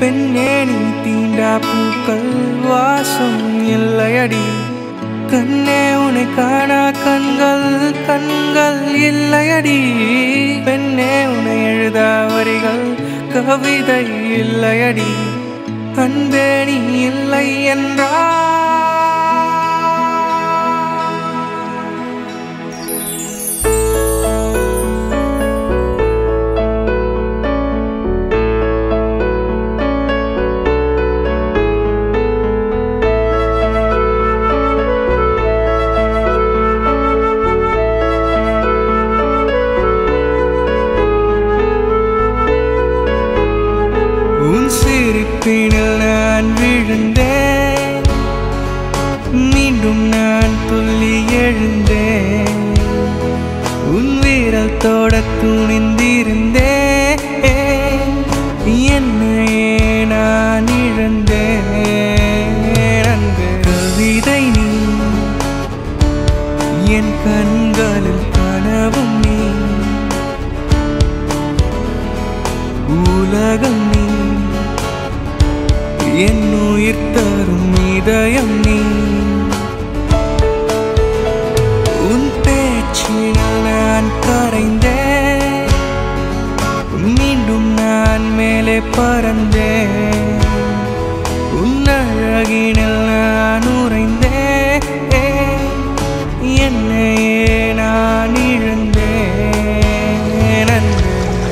பெண்ணே நீ தீண்டா பூக்கள் வாசம் இல்லையடி கண்ணே உன்னை காணா கண்கள் கண்கள் இல்லையடி பெண்ணே உன்னை எழுதா வரிகள் கவிதை இல்லையடி அன்பே நீ இல்லை என்றா உன் சிரிப்பினில் நான் விழுந்தேன் மீண்டும் நான் துள்ளி எழுந்தேன் உன் வீரல் தோட துணிந்திருந்தேன் என்னையே நான் இழந்தேன் அன்பு கவிதை நீ என் கண்களில் கனவும் நீ உலகம் நீ என் உயிர் தரும் இதயம் நீ உன் பேச்சினால் நான் கரைந்தேன் மீண்டும் நான் மேலே பறந்தேன் உன் அழகினில் நான் உறைந்தேன் என்னையே நான் இழந்தேன் அன்பே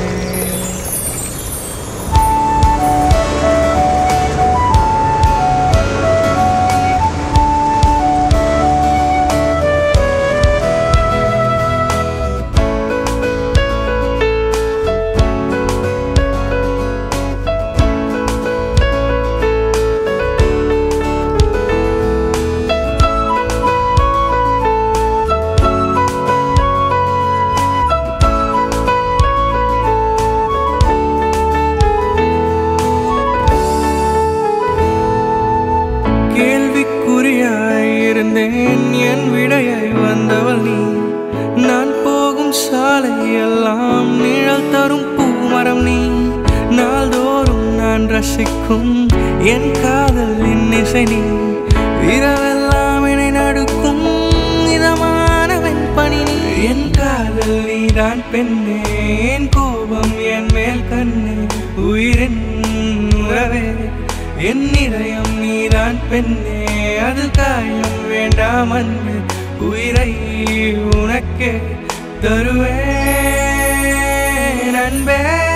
கேள்விக்குறியாயிருந்தேன் என் விடையாய் வந்தவள் நீ நான் போகும் சாலை எல்லாம் நிழல் தரும் பூமரம் நீ நாள்தோறும் நான் ரசிக்கும் என் காதல் இசை நீ இரவெல்லாம் என்னை நடுக்கும் இதமான வெண்பனி நீ. என் காதல் நீதான் பெண்ணே என் கோபம் என் மேல் கண்ணே உயிரின் உறவே என் இதயம் நீதான் பெண்ணே அது காயம் வேண்டாம் அன்பு உயிரை உனக்கே தருவேன் அன்பே